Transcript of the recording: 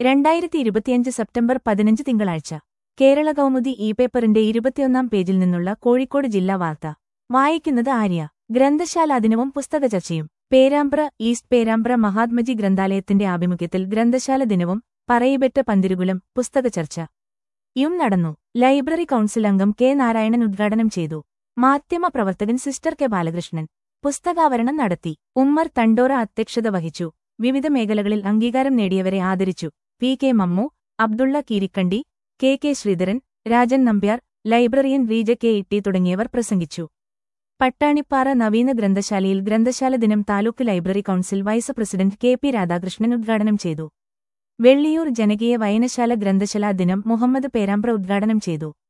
രണ്ടായിരത്തി ഇരുപത്തിയഞ്ച് സെപ്റ്റംബർ പതിനഞ്ച് തിങ്കളാഴ്ച കേരള കൗമുദി ഇ പേപ്പറിന്റെ ഇരുപത്തിയൊന്നാം പേജിൽ നിന്നുള്ള കോഴിക്കോട് ജില്ലാ വാർത്ത വായിക്കുന്നത് ആര്യ ഗ്രന്ഥശാല ദിനവും പുസ്തക ചർച്ചയും പേരാമ്പ്ര ഈസ്റ്റ് പേരാമ്പ്ര മഹാത്മജി ഗ്രന്ഥാലയത്തിന്റെ ആഭിമുഖ്യത്തിൽ ഗ്രന്ഥശാല ദിനവും പറയിബെറ്റ പന്തിരുകുലം പുസ്തക ചർച്ച യും നടന്നു ലൈബ്രറി കൗൺസിൽ അംഗം കെ നാരായണൻ ഉദ്ഘാടനം ചെയ്തു മാധ്യമ പ്രവർത്തകൻ സിസ്റ്റർ കെ ബാലകൃഷ്ണൻ പുസ്തകാവരണം നടത്തി ഉമ്മർ തണ്ടോറ അധ്യക്ഷത വഹിച്ചു വിവിധ മേഖലകളിൽ അംഗീകാരം നേടിയവരെ ആദരിച്ചു P K Mammu Abdulla Keerikkandi K K Sreedharan Rajan Nambiar librarian Reeja K Itty തുടങ്ങിയവർ പ്രസംഗിച്ചു പട്ടാണിപ്പാറ നവീന ഗ്രന്ഥശാലയിൽ ഗ്രന്ഥശാല ദിനം taluk library council vice president K P Radhakrishnan ഉദ്ഘാടനം ചെയ്തു വെള്ളിയൂർ ജനകീയ വായനശാല ഗ്രന്ഥശാല ദിനം മുഹമ്മദ് പേരാമ്പ്ര ഉദ്ഘാടനം ചെയ്തു